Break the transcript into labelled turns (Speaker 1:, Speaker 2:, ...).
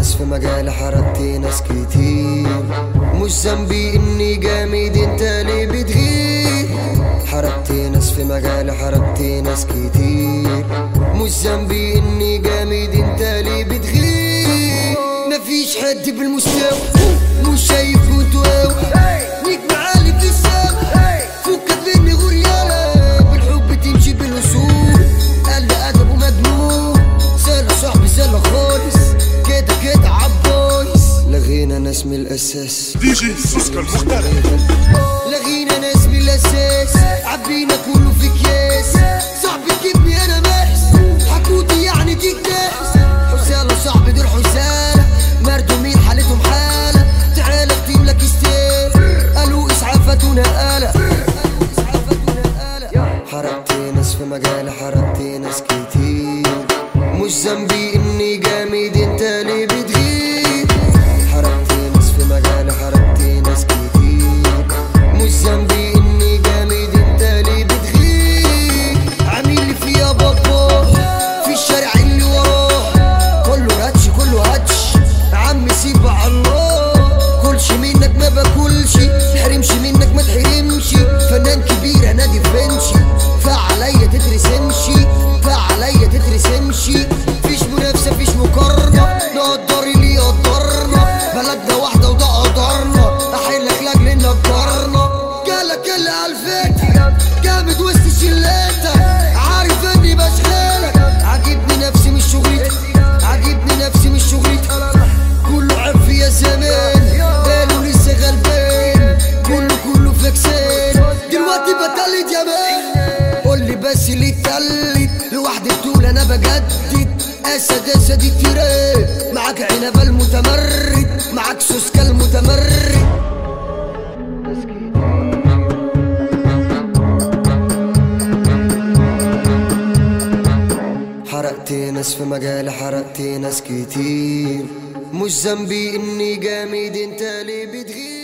Speaker 1: ناس في مجالي حرقت ناس كتير مش ذنبي اني جامد انت ليه بتغير حرقت ناس في مجالي حرقت ناس كتير مش ذنبي اني جامد انت ليه بتغير مفيش حد بالمستوى مش شايف كنتوا نجم عالي في السما فكك مني غريالة بالحب تمشي بالوصول قال ادب ومجنون سهل صاحبي سهل خالص كده كده عبايس لغينا ناس من الاساس
Speaker 2: دي جي سوسكا المحترف
Speaker 1: لغينا ناس من الاساس عبينا كله في اكياس صاحبي تجيبني انا محس حكوتي يعني ديك داس حسالة صاحبي دول حسالة مردومين حالتهم حالة تعالى اختيم لك استيل قالوا اسعافتنا آلة حرقت ناس في مجالي حرقت ناس كتير مش ذنبي اني جامد انت ليه بتغير حرقت ناس في مجالي حرقت ناس كتير مش ذنبي اني جامد انت ليه بتغير عامل لي فيها بابا في الشارع اللي وراه كله هاتش كله هاتش عمي سيب على الله كلش منك ما باكلش حرمش منك ما تحرمش فنان كبير انا دي فنشي فعليا تترسمشي فعليا تترسمشي فيش منافسه فيش مقارنه نقدر اللي يقدرنا بلدنا واحده وده قدرنا احلك لاجل نقدرنا جالك اللي الفكر جامد وسط شلاتك عارف اني بشغلك عاجبني نفسي مش شغلتي عاجبني نفسي مش شغلتي كله عف يا زمان قالوا لسه غلبان كله كله فاكسان دلوقتي بتقلد يا مان قول لي بس اللي اتقلد لوحدي بتقول انا بجدد اسد اسد التراب معاك عنب المتمرد معاك سوسكا المتمرد حرقت ناس في مجالي حرقت ناس كتير مش ذنبي اني جامد انت ليه بتغير